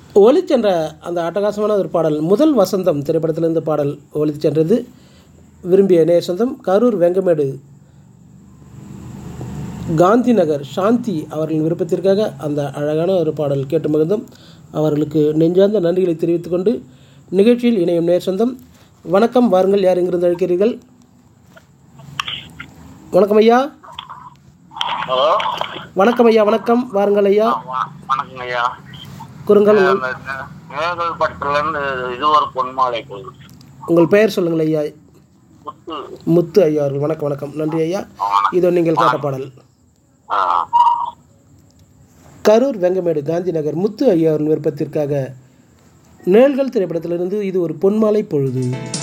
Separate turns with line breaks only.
ஒலிச் சென்ற அந்த அட்டகாசமான ஒரு பாடல் முதல் வசந்தம் திரைப்படத்திலிருந்து பாடல் ஒலிச் சென்றது விரும்பிய நேய சொந்தம் கரூர் வெங்கமேடு காந்தி நகர் சாந்தி அவர்களின் விருப்பத்திற்காக அந்த அழகான ஒரு பாடல் கேட்டு மகிழ்ந்தோம் அவர்களுக்கு நெஞ்சார்ந்த நன்றிகளை தெரிவித்துக் கொண்டு நிகழ்ச்சியில் இணையும் நேர் சொந்தம் வணக்கம் வாருங்கள் யார் எங்கிருந்து அழைக்கிறீர்கள் வணக்கம் ஐயா
ஹலோ
வணக்கம் ஐயா வணக்கம் வாருங்கள் ஐயா
வணக்கங்க ஐயா
குறுங்கள் உங்கள்
மேகல் பட்டிலேருந்து இது ஒரு பொன்மாலை கோயில்
உங்கள் பெயர் சொல்லுங்கள் ஐயா
முத்து
முத்து ஐயா அவர்கள் வணக்கம் வணக்கம் நன்றி ஐயா இதோ நீங்கள் கேட்ட பாடல்
ஆ
கரூர் வெங்கமேடு காந்தி நகர் முத்து ஐயா அவர்கள் விருப்பத்திற்காக நிழல்கள் திரைப்படத்திலிருந்து இது ஒரு பொன்மாலை பொழுது